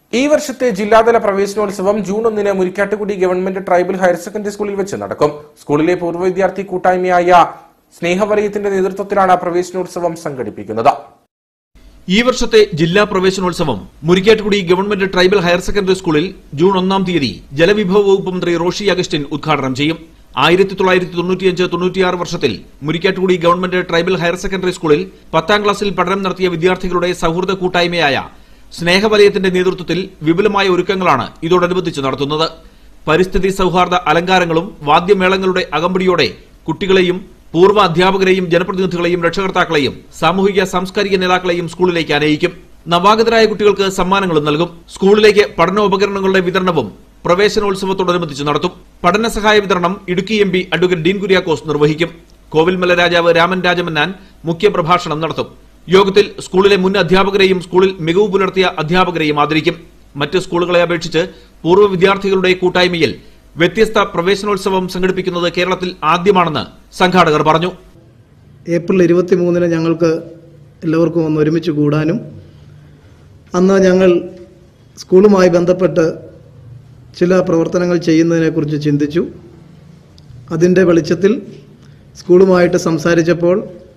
ഈ വർഷത്തെ ജില്ലാതല പ്രവേശനോത്സവം ജൂൺ ഒന്നിന് Murikkattukudi government tribal higher secondary സ്കൂളിൽ വെച്ച് നടക്കും സ്കൂളിലെ പൂർവ്വ വിദ്യാർത്ഥി കൂട്ടായ്മയായ സ്നേഹവലയത്തിന്റെ നേതൃത്വത്തിലാണ് പ്രവേശനോത്സവം സംഘടിപ്പിക്കുന്നത് ഈ വർഷത്തെ ജില്ലാ പ്രവേശനോത്സവം Murikkattukudi government tribal higher secondary സ്കൂളിൽ ജൂൺ ഒന്നാം തീയതി ജലവിഭവ വകുപ്പ് മന്ത്രി റോഷി അഗസ്റ്റിൻ ഉദ്ഘാടനം ചെയ്യും ആയിരത്തി തൊള്ളായിരത്തി തൊണ്ണൂറ്റിയഞ്ച് തൊണ്ണൂറ്റിയാറ് വർഷത്തിൽ Murikkattukudi government tribal higher secondary സ്കൂളിൽ പത്താം ക്ലാസ്സിൽ പഠനം നടത്തിയ വിദ്യാർത്ഥികളുടെ സൗഹൃദ കൂട്ടായ്മയായ സ്നേഹവലയത്തിന്റെ നേതൃത്വത്തിൽ വിപുലമായ ഒരുക്കങ്ങളാണ് ഇതോടനുബന്ധിച്ച് നടത്തുന്നത് പരിസ്ഥിതി സൗഹാർദ്ദ അലങ്കാരങ്ങളും വാദ്യമേളങ്ങളുടെ അകമ്പടിയോടെ കുട്ടികളെയും പൂർവ്വ അധ്യാപകരെയും ജനപ്രതിനിധികളെയും രക്ഷകർത്താക്കളെയും സാമൂഹിക സാംസ്കാരിക നേതാക്കളെയും സ്കൂളിലേക്ക് അനയിക്കും നവാഗതരായ കുട്ടികൾക്ക് സമ്മാനങ്ങളും നൽകും സ്കൂളിലേക്ക് പഠനോപകരണങ്ങളുടെ വിതരണവും പ്രവേശനോത്സവത്തോടനുബന്ധിച്ച് നടത്തും പഠന സഹായ വിതരണം Idukki M P advocate Dean Kuriakose നിർവഹിക്കും കോവിൽമല രാജാവ് രാമൻ രാജമന്നാൻ മുഖ്യപ്രഭാഷണം നടത്തും യോഗത്തിൽ സ്കൂളിലെ മുൻ അധ്യാപകരെയും സ്കൂളിൽ മികവ് പുലർത്തിയ അധ്യാപകരെയും ആദരിക്കും മറ്റ് സ്കൂളുകളെ അപേക്ഷിച്ച് പൂർവ്വ വിദ്യാർത്ഥികളുടെ കൂട്ടായ്മയിൽ വ്യത്യസ്ത പ്രവേശനോത്സവം സംഘടിപ്പിക്കുന്നത് കേരളത്തിൽ ആദ്യമാണെന്ന് സംഘാടകർ പറഞ്ഞു ഏപ്രിൽ ഇരുപത്തി മൂന്നിന് ഞങ്ങൾക്ക് എല്ലാവർക്കും ഒന്ന് ഒരുമിച്ച് കൂടാനും അന്ന് ഞങ്ങൾ സ്കൂളുമായി ബന്ധപ്പെട്ട് ചില പ്രവർത്തനങ്ങൾ ചെയ്യുന്നതിനെക്കുറിച്ച് ചിന്തിച്ചു അതിൻ്റെ വെളിച്ചത്തിൽ സ്കൂളുമായിട്ട് സംസാരിച്ചപ്പോൾ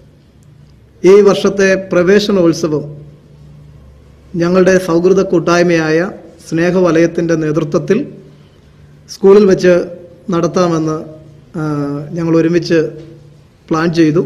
ഈ വർഷത്തെ പ്രവേശനോത്സവം ഞങ്ങളുടെ സൗഹൃദ കൂട്ടായ്മയായ സ്നേഹവലയത്തിൻ്റെ നേതൃത്വത്തിൽ സ്കൂളിൽ വെച്ച് നടത്താമെന്ന് ആ, ഞങ്ങൾ ഒരുമിച്ച് പ്ലാൻ ചെയ്തു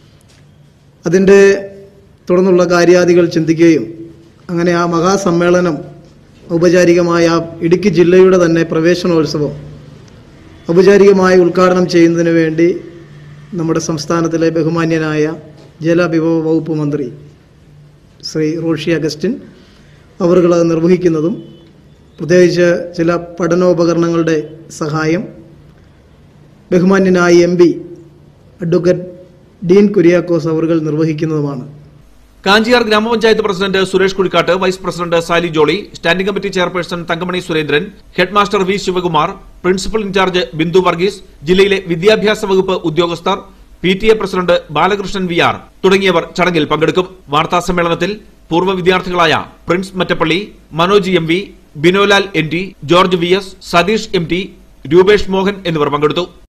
അതിൻ്റെ തുടർന്നുള്ള കാര്യാദികൾ ചിന്തിക്കുകയും അങ്ങനെ ആ മഹാസമ്മേളനം ഔപചാരികമായ ആ ഇടുക്കി ജില്ലയുടെ തന്നെ പ്രവേശനോത്സവം ഔപചാരികമായി ഉദ്ഘാടനം ചെയ്യുന്നതിന് വേണ്ടി നമ്മുടെ സംസ്ഥാനത്തിലെ ബഹുമാന്യനായ ജലവിഭവ വകുപ്പ് മന്ത്രി ശ്രീ റോഷി അഗസ്റ്റിൻ അവറുകൾ അത് നിർവഹിക്കുന്നതും പ്രത്യേകിച്ച് ചില പഠനോപകരണങ്ങളുടെ സഹായം ബഹുമാന്യനായ M P advocate Dean Kuriakose അവറുകൾ നിർവഹിക്കുന്നതുമാണ് കാഞ്ചിയാർ ഗ്രാമപഞ്ചായത്ത് president Suresh Kuzhikkattu vice president Sally Jolly standing committee chairperson Thankamani Surendran headmaster V Sivakumar principal in charge Bindu Varghese ജില്ലയിലെ വിദ്യാഭ്യാസ വകുപ്പ് ഉദ്യോഗസ്ഥർ P T A president Balakrishnan V R തുടങ്ങിയവർ ചടങ്ങിൽ പങ്കെടുക്കും വാർത്താ സമ്മേളനത്തിൽ പൂർവ്വ വിദ്യാർത്ഥികളായ Prince Mattappally Manoj M V Binolal N T George V S Satheesh M T Rupesh Mohan എന്നിവർ പങ്കെടുത്തു